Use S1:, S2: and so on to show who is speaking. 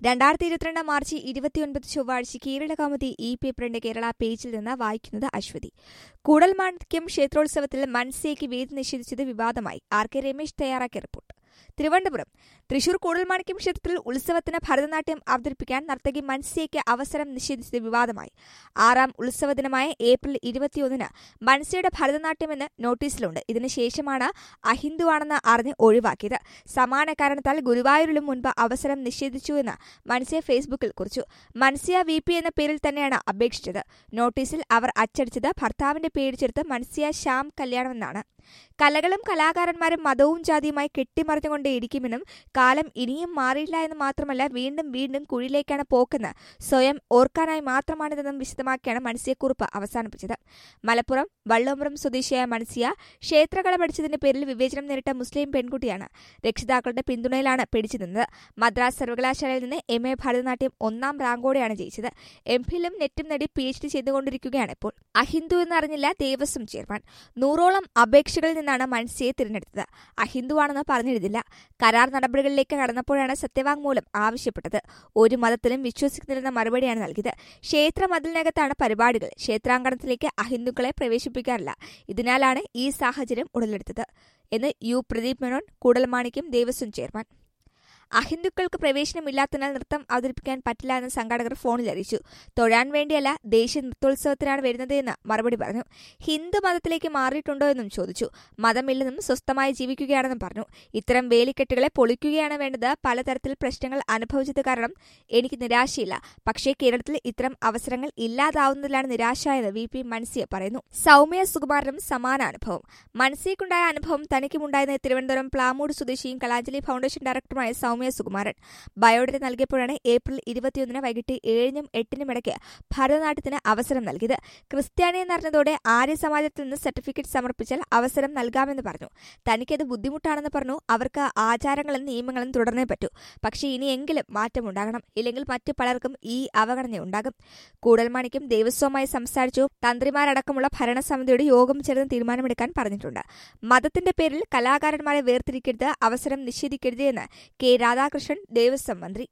S1: രണ്ടായിരത്തി ഇരുപത്തിരണ്ട് മാർച്ച് ഇരുപത്തിയൊൻപത് ചൊവ്വാഴ്ച കേരള കൗമുദി ഈ പേപ്പറിന്റെ കേരള പേജിൽ നിന്ന് വായിക്കുന്നത് അശ്വതി കൂടൽമാണിക്യം ക്ഷേത്രോത്സവത്തിൽ മൻസിയയ്ക്ക് വേദി നിഷേധിച്ചത് വിവാദമായി ആർ കെ രമേശ് തയ്യാറാക്കിയ റിപ്പോർട്ട് തിരുവനന്തപുരം തൃശൂർ കൂടൽമാണിക്യം ക്ഷേത്രത്തിൽ ഉത്സവത്തിന് ഭരതനാട്യം അവതരിപ്പിക്കാൻ നർത്തകി മൻസിയയ്ക്ക് അവസരം നിഷേധിച്ചത് വിവാദമായി ആറാം ഉത്സവ ദിനമായ ഏപ്രിൽ ഇരുപത്തിയൊന്നിന് മൻസിയുടെ ഭരതനാട്യമെന്ന് നോട്ടീസിലുണ്ട് ഇതിനുശേഷമാണ് അഹിന്ദുവാണെന്ന് അറിഞ്ഞ് ഒഴിവാക്കിയത് സമാന കാരണത്താൽ ഗുരുവായൂരിലും മുൻപ് അവസരം നിഷേധിച്ചുവെന്ന് മൻസിയ ഫേസ്ബുക്കിൽ കുറിച്ചു മൻസിയ വി പി എന്ന പേരിൽ തന്നെയാണ് അപേക്ഷിച്ചത് നോട്ടീസിൽ അവർ അച്ചടിച്ചത് ഭർത്താവിന്റെ പേര് ചേർത്ത് മൻസിയ ശ്യാം കല്യാണമെന്നാണ് കലകളും കലാകാരന്മാരും മതവും ജാതിയുമായി കെട്ടിമറിഞ്ഞുകൊണ്ടേയിരിക്കുമെന്നും കാലം ഇനിയും മാറിയില്ല എന്ന് മാത്രമല്ല വീണ്ടും വീണ്ടും കുഴിയിലേക്കാണ് പോക്കെന്ന് സ്വയം ഓർക്കാനായി മാത്രമാണിതെന്നും വിശദമാക്കിയാണ് മൻസിയക്കുറിപ്പ് അവസാനിപ്പിച്ചത് മലപ്പുറം വള്ളോമ്പ്രം സ്വദേശിയായ മൻസിയ ക്ഷേത്രകല പഠിച്ചതിന്റെ പേരിൽ വിവേചനം നേരിട്ട മുസ്ലിം പെൺകുട്ടിയാണ് രക്ഷിതാക്കളുടെ പിന്തുണയിലാണ് പിടിച്ചു നിന്നത് മദ്രാസ് സർവകലാശാലയിൽ നിന്ന് എം എ ഭരതനാട്യം ഒന്നാം റാങ്കോടെയാണ് ജയിച്ചത് എം ഫിലും നെറ്റും നേടി പി എച്ച് ഡി ചെയ്തുകൊണ്ടിരിക്കുകയാണ് ഇപ്പോൾ അഹിന്ദു എന്നറിഞ്ഞില്ല ദേവസ്വം ചെയർമാൻ നൂറോളം അപേക്ഷകളിൽ നിന്നാണ് മൻസിയെ തിരഞ്ഞെടുത്തത് അഹിന്ദുവാണെന്ന് പറഞ്ഞിരുന്നില്ല കരാർ നടപടികളിലേക്ക് കടന്നപ്പോഴാണ് സത്യവാങ്മൂലം ആവശ്യപ്പെട്ടത് ഒരു മതത്തിലും വിശ്വസിക്കുന്നില്ലെന്ന മറുപടിയാണ് നൽകിയത് ക്ഷേത്ര മതിലിനകത്താണ് പരിപാടികൾ ക്ഷേത്രാങ്കണത്തിലേക്ക് അഹിന്ദുക്കളെ പ്രവേശിപ്പിക്കാറില്ല ഇതിനാലാണ് ഈ സാഹചര്യം ഉടലെടുത്തത് എന്ന് യു പ്രദീപ് മേനോൻ കൂടൽമാണിക്യം ദേവസ്വം ചെയർമാൻ അഹിന്ദുക്കൾക്ക് പ്രവേശനമില്ലാത്തതിനാൽ നൃത്തം അവതരിപ്പിക്കാൻ പറ്റില്ല എന്ന് സംഘാടകർ ഫോണിൽ അറിയിച്ചു തൊഴാൻ വേണ്ടിയല്ല ദേശീയ നൃത്തോത്സവത്തിനാണ് വരുന്നത് എന്ന് മറുപടി പറഞ്ഞു ഹിന്ദു മതത്തിലേക്ക് മാറിയിട്ടുണ്ടോ എന്നും ചോദിച്ചു മതമില്ലെന്നും സ്വസ്ഥമായി ജീവിക്കുകയാണെന്നും പറഞ്ഞു ഇത്തരം വേലിക്കെട്ടുകളെ പൊളിക്കുകയാണ് വേണ്ടത് പലതരത്തിൽ പ്രശ്നങ്ങൾ അനുഭവിച്ചത് കാരണം എനിക്ക് നിരാശയില്ല പക്ഷേ കേരളത്തിൽ ഇത്തരം അവസരങ്ങൾ ഇല്ലാതാവുന്നതിലാണ് നിരാശയെന്ന് വി പി മൻസിയ പറയുന്നു സൗമ്യ സുകുമാരനും സമാന അനുഭവം മൻസിയക്കുണ്ടായ അനുഭവം തനിക്കുമുണ്ടായെന്ന് തിരുവനന്തപുരം പ്ലാമൂട് സ്വദേശിയും കലാഞ്ജലി ഫൗണ്ടേഷൻ ഡയറക്ടറുമായ സൗമ്യ സുകുമാരൻ ബയോഡേറ്റ നൽകിയപ്പോഴാണ് ഏപ്രിൽ ഇരുപത്തിയൊന്നിന് വൈകിട്ട് ഏഴിനും എട്ടിനും ഇടയ്ക്ക് ഭരതനാട്യത്തിന് അവസരം നൽകിയത് ക്രിസ്ത്യാനി എന്നറിഞ്ഞതോടെ ആര്യ സമാജത്തിൽ നിന്ന് സർട്ടിഫിക്കറ്റ് സമർപ്പിച്ചാൽ അവസരം നൽകാമെന്ന് പറഞ്ഞു തനിക്കത് ബുദ്ധിമുട്ടാണെന്ന് പറഞ്ഞു അവർക്ക് ആചാരങ്ങളും നിയമങ്ങളും തുടർന്നേ പറ്റൂ പക്ഷേ ഇനിയെങ്കിലും മാറ്റമുണ്ടാകണം ഇല്ലെങ്കിൽ മറ്റു പലർക്കും ഈ അവഗണനയുണ്ടാകും കൂടൽമാണിക്കും ദേവസ്വവുമായി സംസാരിച്ചു തന്ത്രിമാരടക്കമുള്ള ഭരണസമിതിയുടെ യോഗം ചേർന്ന് തീരുമാനമെടുക്കാൻ പറഞ്ഞിട്ടുണ്ട് മതത്തിന്റെ പേരിൽ കലാകാരന്മാരെ വേർതിരിക്കരുത് അവസരം നിഷേധിക്കരുത് എന്ന് കെ രാധാകൃഷ്ണൻ ദേവസ്വം മന്ത്രി